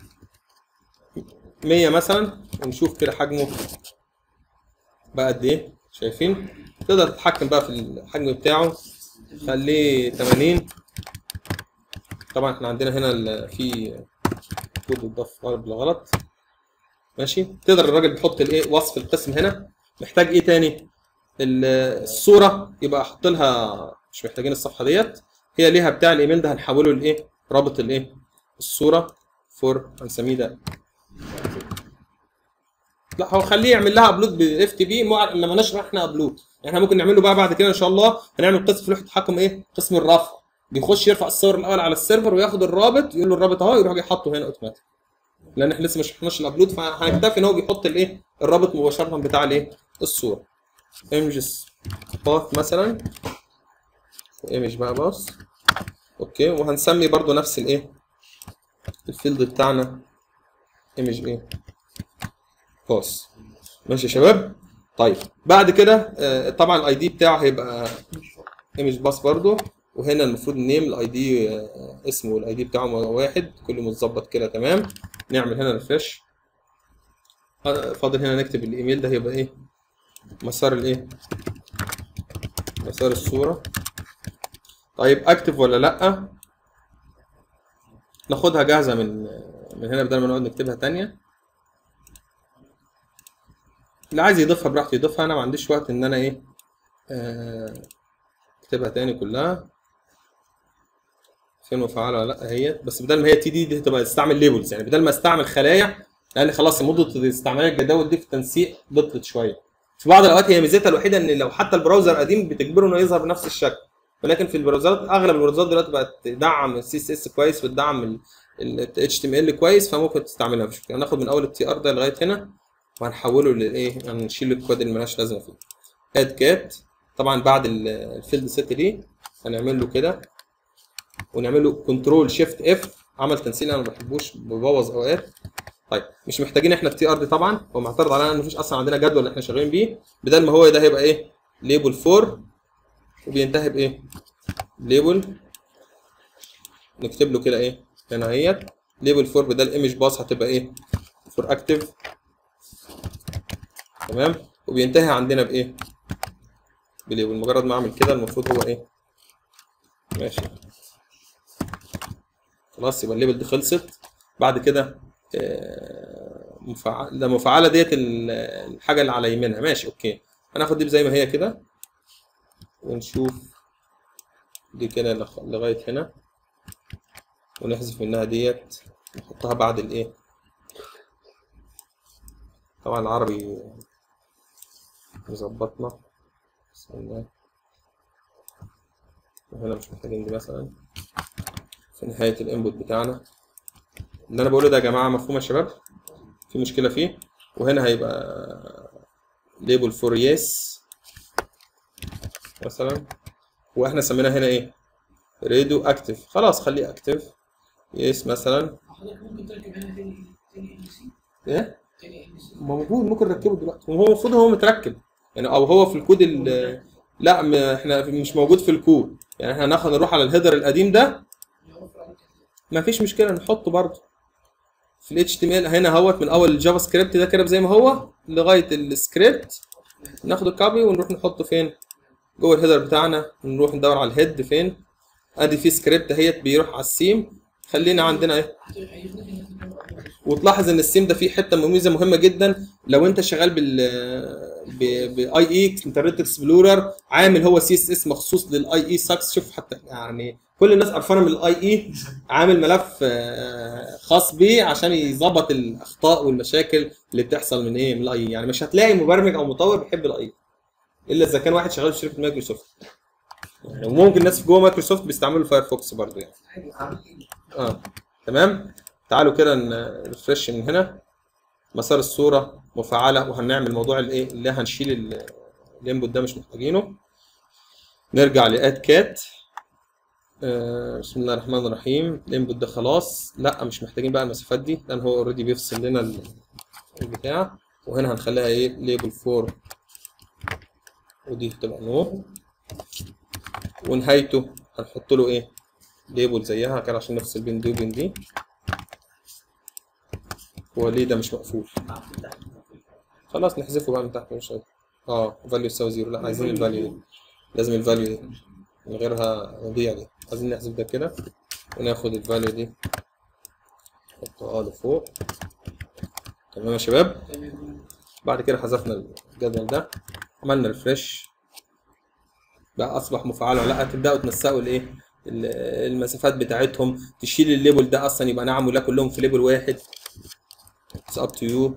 100 مثلا ونشوف كده حجمه بقى قد ايه شايفين تقدر تتحكم بقى في الحجم بتاعه خليه 80 طبعا احنا عندنا هنا ال- في كود اتضاف غلط بالغلط ماشي تقدر الراجل بيحط الايه وصف القسم هنا محتاج ايه تاني ال- الصوره يبقى احط لها مش محتاجين الصفحه ديت هي ليها بتاع الايميل ده هنحوله لايه رابط الايه الصوره فور هنسميه ده لا هو خليه يعمل لها ابلود باف تي بي لما نشرح احنا ابلود يعني احنا ممكن نعمله بقى بعد كده ان شاء الله هنعمل قسم في لوحه التحكم ايه قسم الرفع بيخش يرفع الصور الاول على السيرفر وياخد الرابط يقول له الرابط اهو يروح جاي حاطه هنا اوتوماتيك لان احنا لسه ما شرحناش الابلود فهنكتفي ان هو بيحط الايه الرابط مباشره بتاع الايه الصوره ايمجز باث مثلا ايمج بقى باص اوكي وهنسمي برضو نفس الايه الفيلد بتاعنا ايمج ايه باص ماشي يا شباب طيب بعد كده آه، طبعا الاي دي بتاعه هيبقى ايمج باص برضو وهنا المفروض النيم الاي دي اسمه والاي دي بتاعه واحد كله متظبط كده تمام نعمل هنا ريفرش فاضل هنا نكتب الايميل ده هيبقى ايه مسار الايه مسار الصوره طيب اكتف ولا لا ناخدها جاهزه من من هنا بدل ما نقعد نكتبها تانية اللي عايز يضيفها براحته يضيفها انا ما عنديش وقت ان انا ايه آه، اكتبها تاني كلها فين مفعله ولا لا هي بس بدل ما هي تي دي دي هتبقى تستعمل ليبلز يعني بدل ما استعمل خلايا لان خلاص مده استعمال الجداول دي في التنسيق بطلت شويه في بعض الاوقات هي ميزتها الوحيده ان لو حتى البراوزر قديم بتجبره انه يظهر بنفس الشكل ولكن في البراوزرات اغلب البراوزرات دلوقتي بقت تدعم السي اس اس كويس وتدعم ال اتش تي ام ال كويس فممكن تستعملها مش مشكله هناخد من اول التي ار ده لغايه هنا وهنحوله لايه هنشيل الكود اللي ملهاش لازمه فيه اد كات طبعا بعد الفيلد سيت دي هنعمل له كده ونعمل له كنترول شيفت اف عمل تنسيق انا ما بحبوش ببوظ اوقات طيب مش محتاجين احنا التي ار دي طبعا هو معترض علينا ان مفيش اصلا عندنا جدول احنا شغالين بيه بدل ما هو ده هيبقى ايه ليبل 4 وبينتهي بايه ليبل نكتب له كده ايه هنا اهيت ليبل 4 بدل ايمج باص هتبقى ايه فور اكتف تمام وبينتهي عندنا بايه بليبل مجرد ما اعمل كده المفروض هو ايه ماشي خلاص يبقى الليبل دي خلصت بعد كده آه، مفعل ده مفعله ديت ال- الحاجه اللي على يمينها ماشي اوكي هناخد دي زي ما هي كده ونشوف دي كده لغ- لغايه هنا ونحذف منها ديت نحطها بعد الايه طبعا العربي مظبطنا بسم الله وهنا مش محتاجين دي مثلا في نهاية الانبوت بتاعنا اللي انا بقوله ده يا جماعة مفهوم يا شباب في مشكله فيه وهنا هيبقى ليبل فور يس مثلا واحنا سميناه هنا ايه راديو اكتف خلاص خليه اكتف يس مثلا حضرتك ممكن تركب هنا تاني تاني ام سي ايه تاني ام سي موجود ممكن نركبه دلوقتي وهو المفروض هو متركب يعني او هو في الكود ال لا م- احنا مش موجود في الكود يعني احنا هناخد نروح على الهيدر القديم ده ما فيش مشكله نحطه برضه في ال HTML هنا اهوت من اول الجافا سكريبت ده كده زي ما هو لغايه السكريبت ناخد الكوبي ونروح نحطه فين جوه الهيدر بتاعنا نروح ندور على الهيد فين ادي في سكريبت اهيت بيروح على السيم خلينا عندنا ايه وتلاحظ ان السيم ده فيه حته ميزه مهمه جدا لو انت شغال بال باي اي انترنت اكسبلورر عامل هو سي اس اس مخصوص للاي اي ساكس شوف حتى يعني كل الناس قرفانه من الاي اي عامل ملف آه، خاص بيه عشان يظبط الاخطاء والمشاكل اللي بتحصل من ايه من الاي اي يعني مش هتلاقي مبرمج او مطور بيحب الاي اي الا اذا كان واحد شغال في شركه مايكروسوفت يعني وممكن ناس في جوه مايكروسوفت بيستعملوا فايرفوكس برضو يعني اه تمام تعالوا كده نرفرش من هنا مسار الصوره مفعله وهنعمل موضوع الايه اللي هنشيل ال- الانبوت ده مش محتاجينه نرجع لاد كات آه، بسم الله الرحمن الرحيم الانبوت ده خلاص لا مش محتاجين بقى المسافات دي لان هو اوريدي بيفصل لنا ال- البتاع وهنا هنخليها ايه ليبل 4 ودي هتبقى نو ونهايته هنحط له ايه ليبل زيها كده عشان نفصل بين دي وبين دي هو ليه ده مش مقفول خلاص نحذفه بقى من تحت مش عارف. اه فاليو يساوي زيرو لا عايزين الفاليو دي لازم الفاليو دي من غيرها نضيع دي عايزين نحذف ده كده وناخد الفاليو دي نحطها لفوق تمام يا شباب بعد كده حذفنا الجدول ده عملنا ريفرش بقى اصبح مفعل ولا لا تبداوا تنسقوا الايه ال- المسافات بتاعتهم تشيل الليبل ده اصلا يبقى نعم ولا كلهم في ليبل واحد It's up to you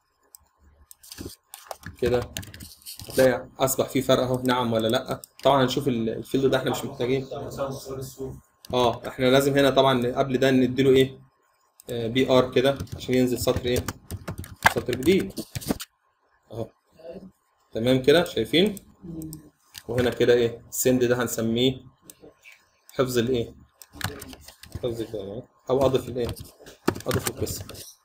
كده هتلاقي اصبح في فرق اهو نعم ولا لا طبعا هنشوف ال- الفيلد ده احنا مش محتاجين اه احنا لازم هنا طبعا قبل ده نديله ايه بي ار كده عشان ينزل سطر ايه سطر جديد اهو تمام كده شايفين وهنا كده ايه السند ده هنسميه حفظ الايه حفظ البيانات او اضف الايه اضف القسم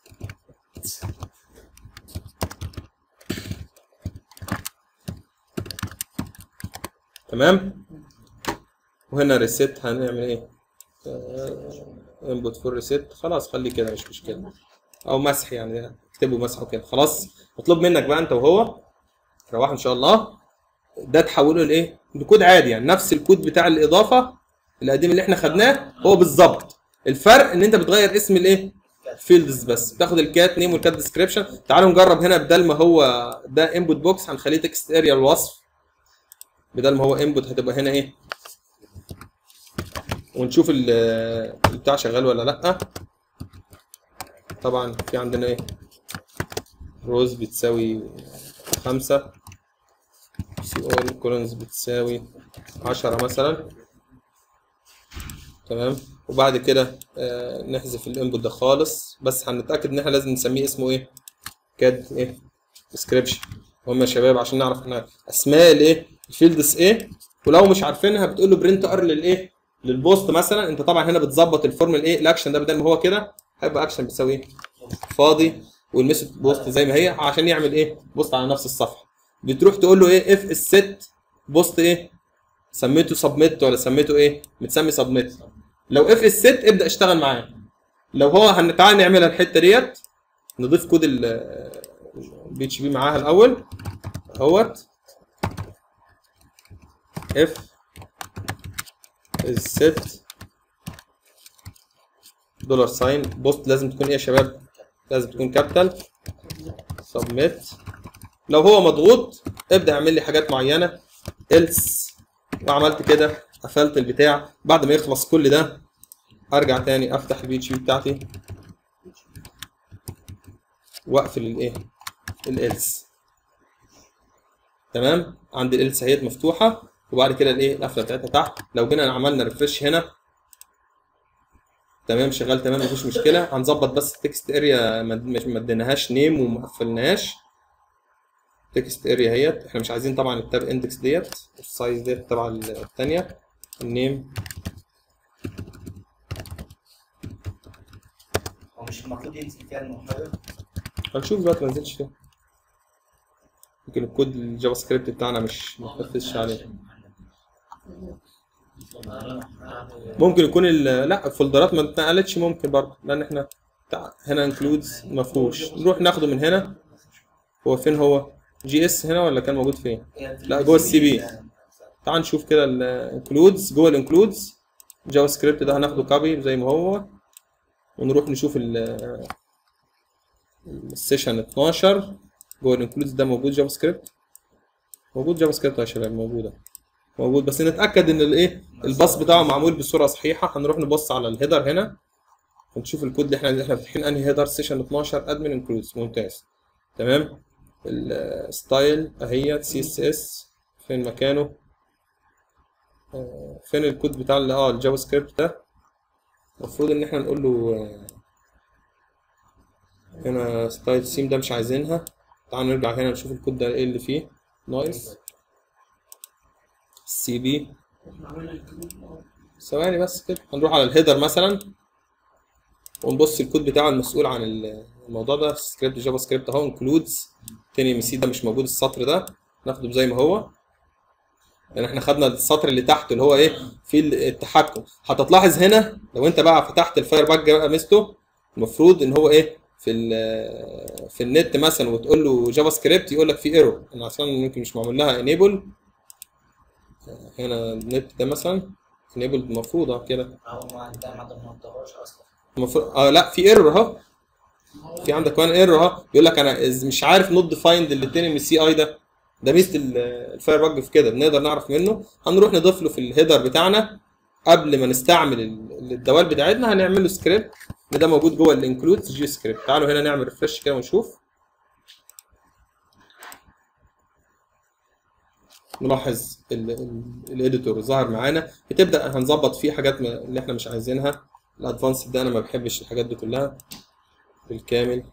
تمام وهنا ريسيت هنعمل ايه انبوت فور ريسيت خلاص خليه كده مش مشكله او مسح يعني اكتبه مسح وكده خلاص مطلوب منك بقى انت وهو روحوا ان شاء الله ده تحوله لايه لكود عادي يعني نفس الكود بتاع الاضافه القديم اللي احنا خدناه هو بالظبط الفرق ان انت بتغير اسم الايه فيلدز بس بتاخد الكات نيم والكات ديسكريبشن تعالوا نجرب هنا بدل ما هو ده انبوت بوكس هنخليه تكست اريا الوصف بدل ما هو انبوت هتبقى هنا ايه ونشوف ال- البتاع شغال ولا لا طبعا في عندنا ايه روز بتساوي خمسة سي اول كولونز بتساوي عشرة مثلا تمام وبعد كده آه نحذف الانبوت ده خالص بس هنتاكد ان احنا لازم نسميه اسمه ايه كاد ايه ديسكريبشن هم يا شباب عشان نعرف احنا اسماء الايه الفيلدز ايه ولو مش عارفينها بتقول له برنت ار للايه للبوست مثلا انت طبعا هنا بتظبط الفورم الايه الاكشن ده بدل ما هو كده هيبقى اكشن بيساوي ايه فاضي والميثود بوست زي ما هي عشان يعمل ايه بوست على نفس الصفحه بتروح تقول له ايه اف الست بوست ايه سميته سبميت ولا سميته ايه متسمي سبميت لو اف الست ابدا اشتغل معاه لو هو هن- تعال نعملها الحته ديت نضيف كود البي اتش بي معاها الاول اهوت اف الست دولار ساين بوست لازم تكون ايه يا شباب لازم تكون كابيتال سبميت لو هو مضغوط ابدا اعمل لي حاجات معينه else وعملت كده قفلت البتاع بعد ما يخلص كل ده ارجع تاني افتح البي اتش بي بتاعتي واقفل الايه الالس تمام عند الالس اهيت مفتوحه وبعد كده الايه القفله بتاعتها تحت لو جينا عملنا ريفرش هنا تمام شغال تمام مفيش مشكله هنظبط بس التكست اريا مش ما اديناهاش نيم وما قفلناهاش تكست اريا اهيت احنا مش عايزين طبعا التاب اندكس ديت السايز ديت تبع الثانيه النيم هو مش المفروض ينزل فيها المحرر هنشوف دلوقتي ما نزلش فيه يمكن الكود الجافا سكريبت بتاعنا مش ما تنفذش عليه ممكن يكون ال- لا الفولدرات ما اتنقلتش ممكن برضه لان احنا تع- هنا انكلودز ما فيهوش نروح ناخده من هنا هو فين هو جي اس هنا ولا كان موجود فين لا، جوه السي بي. تعال نشوف كده الانكلودز جوه الانكلودز جافا سكريبت ده هناخده كوبي زي ما هو ونروح نشوف ال- السيشن 12 جوه الانكلودز ده موجود جافا سكريبت موجود جافا سكريبت يا شباب موجوده موجود بس نتاكد ان الايه الباص بتاعه معمول بصوره صحيحه هنروح نبص على الهيدر هنا ونشوف الكود اللي احنا احنا فاتحين انهي هيدر سيشن 12 ادمن انكلودز ممتاز تمام الستايل اهي سي اس اس فين مكانه آه، فين الكود بتاع ال- اه الجافا سكريبت ده المفروض ان احنا نقول له آه، هنا ستايل سيم ده مش عايزينها تعال نرجع هنا نشوف الكود ده ايه اللي فيه نايس سي بي احنا عملنا الكود ثواني بس كده هنروح على الهيدر مثلا ونبص الكود بتاعه المسؤول عن الموضوع ده سكريبت جافا سكريبت اهو انكلودز تاني ام سي ده مش موجود السطر ده ناخده زي ما هو يعني احنا خدنا السطر اللي تحت اللي هو ايه في التحكم هتلاحظ هنا لو انت بقى فتحت الفاير باك بقى ميزته المفروض ان هو ايه في ال في النت مثلا وتقول له جافا سكريبت يقول لك في ايرور انا اصلا يمكن مش معمول لها انيبل هنا النت ده مثلا انيبل المفروض اه كده هو ما عندها ما ضمنتهاش اصلا المفروض اه لا في ايرور اهو في عندك كمان ايرور اهو بيقول لك انا إز- مش عارف نوت ديفايند الاثنين من السي اي ده ده ميزه ال- الفاير باج في كده بنقدر نعرف منه هنروح نضيف له في الهيدر بتاعنا قبل ما نستعمل ال- الدوال بتاعتنا هنعمل له سكريبت ان ده موجود جوه الانكلود جي سكريبت تعالوا هنا نعمل ريفرش كده ونشوف نلاحظ الايديتور ظهر معانا بتبدا هنظبط فيه حاجات ما- اللي احنا مش عايزينها الادفانس ده انا ما بحبش الحاجات دي كلها بالكامل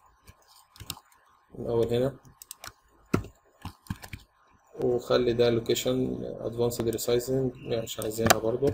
من اول هنا وخلي ده لوكيشن ادفانسد ريسايزنج مش عايزينها برضو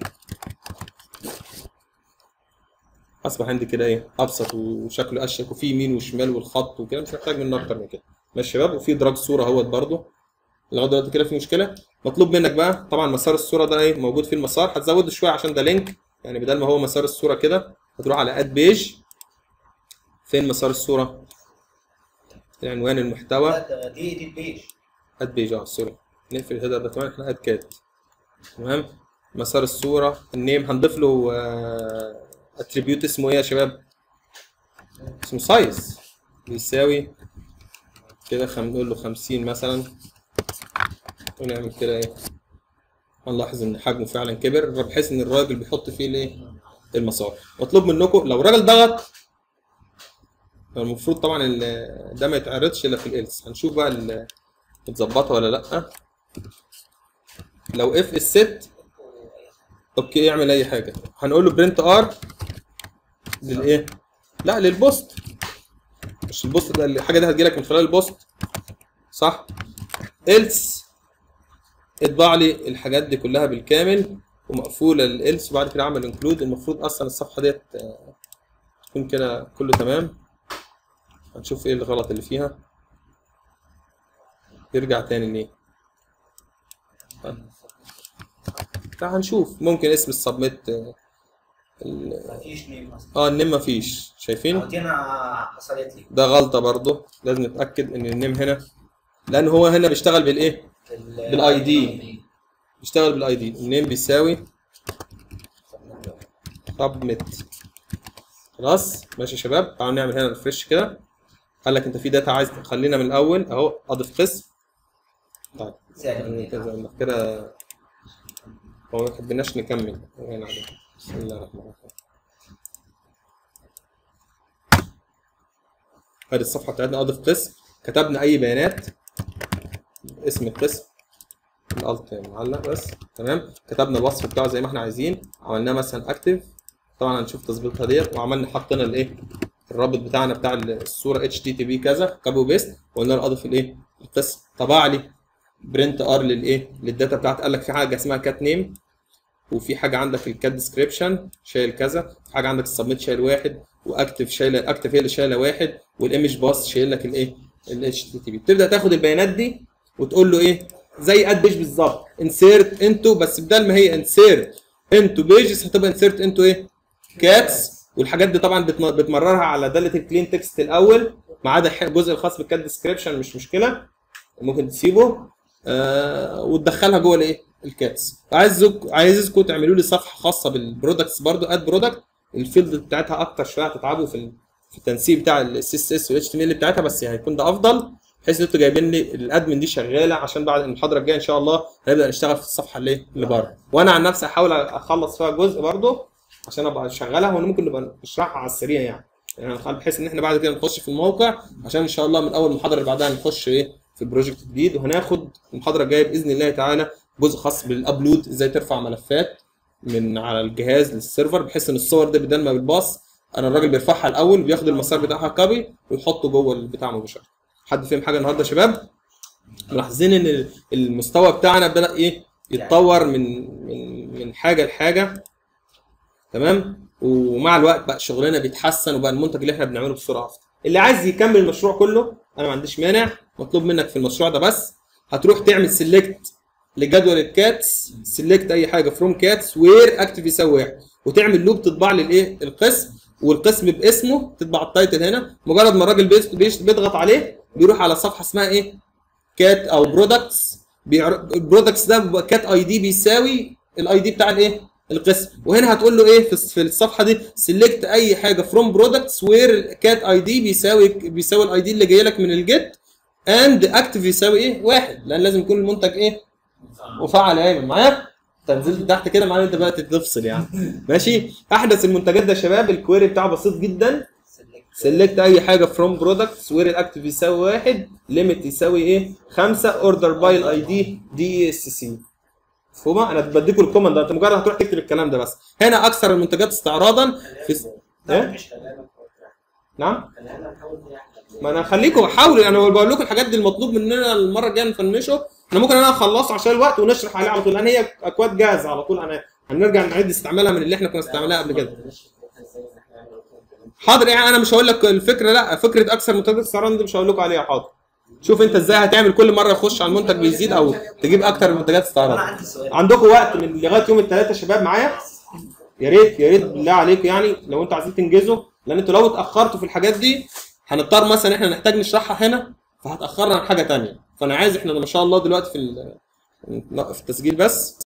اصبح عندي كده ايه ابسط وشكله اشيك وفي يمين وشمال والخط وكده مش محتاج منه اكتر من كده ماشي يا شباب وفي دراج صوره اهوت برضو لغايه دلوقتي كده في مشكله مطلوب منك بقى طبعا مسار الصوره ده ايه موجود فيه المسار هتزوده شويه عشان ده لينك يعني بدل ما هو مسار الصوره كده هتروح على اد بيج فين مسار الصوره العنوان المحتوى لا، ده- دي دي البيج اد بيج اه سوري نقفل الهيدر ده كمان احنا اد كات تمام مسار الصوره النيم هنضيف له اتريبيوت اسمه ايه يا شباب اسمه سايز بيساوي كده خم... نقول له 50 مثلا ونعمل كده ايه هنلاحظ ان حجمه فعلا كبر بحيث ان الراجل بيحط فيه الايه المسار مطلوب منكم لو الراجل ضغط المفروض طبعا ال- ده ما يتعرضش الا في الالس هنشوف بقى ال- متظبطه ولا لا لو اف الست اوكي يعمل اي حاجه هنقول له برنت ار للايه لا للبوست مش البوست ده الحاجه دي هتجيلك من خلال البوست صح else اطبع لي الحاجات دي كلها بالكامل ومقفوله الالس وبعد كده اعمل انكلود المفروض اصلا الصفحه ديت آه، تكون كده كله تمام هنشوف ايه الغلط اللي فيها يرجع تاني ليه لا هنشوف ممكن اسم السبميت آه، ال- مفيش نيم اصلا اه النيم مفيش شايفين دي انا حصلت لي ده غلطه برضه لازم نتاكد ان النيم هنا لان هو هنا بيشتغل بالايه بال- بالاي دي بيشتغل بالاي دي النيم بيساوي سبميت خلاص ماشي يا شباب تعالوا نعمل هنا ريفرش كده قال لك انت في داتا عايز خلينا من الاول اهو اضف قسم طيب يعني كده إنك كده هو ما حبيناش نكمل يعني عليه. بسم الله الرحمن الرحيم ادي الصفحه بتاعتنا اضف قسم كتبنا اي بيانات اسم القسم الالت معلق بس تمام كتبنا الوصف بتاعه زي ما احنا عايزين عملناه مثلا اكتف طبعا هنشوف تظبيطها ديت وعملنا حطينا الايه الرابط بتاعنا بتاع الصوره اتش تي تي بي كذا كابو بيست وقلنا له اضف الايه القسم طبع لي برنت ار للايه للداتا بتاعتي قال لك في حاجه اسمها كات نيم وفي حاجه عندك الكات ديسكريبشن شايل كذا في حاجه عندك السبميت شايل واحد واكتف شايل اكتف هي اللي شايله واحد والايمج باص شايل لك الايه الاتش تي تي بي بتبدا تاخد البيانات دي وتقول له ايه زي اد بيج بالظبط انسيرت انتو بس بدل ما هي انسيرت انتو بيجز هتبقى انسيرت انتو ايه كاتس والحاجات دي طبعا بتم- بتمررها على داله الكلين تكست الاول ما عدا الح- الجزء الخاص بالكات ديسكريبشن مش مشكله ممكن تسيبه آه وتدخلها جوه الايه الكاتس عايزك عايزكم تعملوا لي صفحه خاصه بالبرودكتس برضو اد برودكت الفيلد بتاعتها اكتر شويه هتتعبوا في ال- في التنسيق بتاع السي اس اس والاتش تي ام ال بتاعتها بس هيكون ده افضل بحيث ان انتوا جايبين لي الادمن دي شغاله عشان بعد المحاضره الجايه ان شاء الله هنبدا نشتغل في الصفحه اللي اللي بره وانا عن نفسي هحاول اخلص فيها جزء برضه عشان ابقى شغالها وممكن نبقى نشرحها على السريع يعني يعني هنخلي- بحيث ان احنا بعد كده نخش في الموقع عشان ان شاء الله من اول محاضره اللي بعدها نخش ايه في البروجكت الجديد وهناخد المحاضره الجايه باذن الله تعالى جزء خاص بالابلود ازاي ترفع ملفات من على الجهاز للسيرفر بحيث ان الصور دي بدل ما بتباص انا الراجل بيرفعها الاول بياخد المسار بتاعها كوبي ويحطه جوه البتاع مباشره حد فهم حاجه النهارده يا شباب ملاحظين ان المستوى بتاعنا بدا ايه يتطور من من من حاجه لحاجه تمام ومع الوقت بقى شغلنا بيتحسن وبقى المنتج اللي احنا بنعمله بسرعه افضل اللي عايز يكمل المشروع كله انا ما عنديش مانع مطلوب منك في المشروع ده بس هتروح تعمل سيلكت لجدول الكاتس سيلكت اي حاجه فروم كاتس وير اكتف يساوي واحد وتعمل لوب تطبع لي الايه القسم والقسم باسمه تطبع التايتل هنا مجرد ما الراجل بيس- بيش- بيضغط عليه بيروح على صفحه اسمها ايه كات او برودكتس البرودكتس ده بيبقى كات اي دي بيساوي الاي دي بتاع الايه القسم وهنا هتقول له ايه في الس- في الصفحه دي سيلكت اي حاجه فروم برودكتس وير كات اي دي بيساوي بيساوي الاي دي اللي جاي لك من الجيت اند اكتف يساوي ايه واحد لان لازم يكون المنتج ايه وفعل يا ايمن معايا تنزل تحت كده معناه انت بقى تفصل يعني ماشي احدث المنتجات ده يا شباب الكويري بتاعه بسيط جدا سيلكت اي حاجه فروم برودكتس وير الاكتف يساوي واحد ليميت يساوي ايه؟ خمسه اوردر باي الاي دي دي اس سي مفهومه؟ انا بديكوا الكوماند ده انت مجرد هتروح تكتب الكلام ده بس هنا اكثر المنتجات استعراضا في س- لا إيه؟ مش خلينا نعم خلينا نحاول نحلم ما انا خليكم حاولوا انا بقول لكم الحاجات دي المطلوب مننا المره الجايه نفنشه احنا ممكن انا اخلصه عشان الوقت ونشرح عليه على طول لان هي اكواد جاهزه على طول انا هنرجع نعيد استعمالها من اللي احنا كنا استعملناها قبل كده حاضر يعني انا مش هقول لك الفكره لا فكره اكثر منتجات استعراض دي مش هقول لكم عليها حاضر شوف انت ازاي هتعمل كل مره تخش على المنتج بيزيد او تجيب اكتر منتجات انا استعراض عندي سؤال عندكم وقت من لغايه يوم الثلاثاء يا شباب معايا يا ريت يا ريت بالله عليكم يعني لو انتوا عايزين تنجزوا لان انتوا لو اتاخرتوا في الحاجات دي هنضطر مثلا احنا نحتاج نشرحها هنا فهتاخرنا عن حاجه تانية فانا عايز احنا ما شاء الله دلوقتي في ال- في التسجيل بس